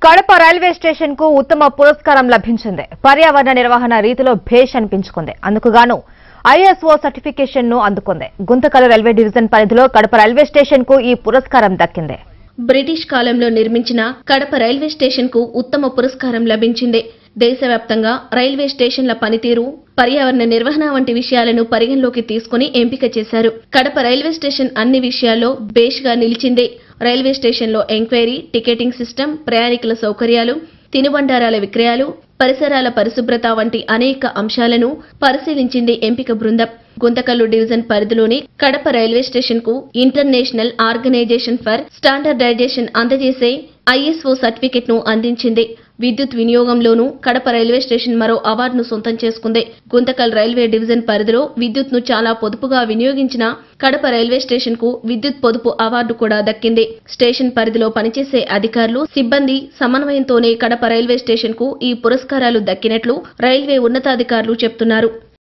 Kadapa railway station కు ఉత్తమ పురస్కారం లభించింది పర్యావరణ నిర్వహణ రీతిలో భేష్ అనిపించుకుంది అందుకుగాను ఐఎస్ఓ సర్టిఫికేషన్ ను అందుకుంది గుంతకల్ రైల్వే డివిజన్ పరిధిలో కడప రైల్వే స్టేషన్ కు ఈ పురస్కారం దక్కింది బ్రిటిష్ కాలంలో నిర్మించిన కడప రైల్వే స్టేషన్ కు ఉత్తమ పురస్కారం లభించింది దేశవ్యాప్తంగా రైల్వే స్టేషన్ల పనితీరు పర్యావరణ నిర్వహణ వంటి విషయాలను పరిగణలోకి తీసుకుని ఎంపిక చేశారు కడప రైల్వే స్టేషన్ అన్ని విషయాల్లో బేష్గా నిలిచింది రైల్వే స్టేషన్లో ఎంక్వైరీ టికెటింగ్ సిస్టమ్ ప్రయాణికుల సౌకర్యాలు తినుబండారాల విక్రయాలు పరిసరాల పరిశుభ్రత వంటి అనేక అంశాలను పరిశీలించింది ఎంపిక బృందం గుంతకల్లు డివిజన్ పరిధిలోని కడప రైల్వే స్టేషన్ కు ఇంటర్నేషనల్ ఆర్గనైజేషన్ ఫర్ స్టాండర్డైజేషన్ అందజేసే ఐఎస్ఓ సర్టిఫికెట్ ను అందించింది విద్యుత్ వినియోగంలోనూ కడప రైల్వే స్టేషన్ మరో అవార్డును సొంతం చేసుకుంది గుంతకల్ రైల్వే డివిజన్ పరిధిలో విద్యుత్ ను చాలా పొదుపుగా వినియోగించిన కడప రైల్వే స్టేషన్ కు విద్యుత్ పొదుపు అవార్డు కూడా దక్కింది స్టేషన్ పరిధిలో పనిచేసే అధికారులు సిబ్బంది సమన్వయంతోనే కడప రైల్వే స్టేషన్ కు ఈ పురస్కారాలు దక్కినట్లు రైల్వే ఉన్నతాధికారులు చెప్తున్నారు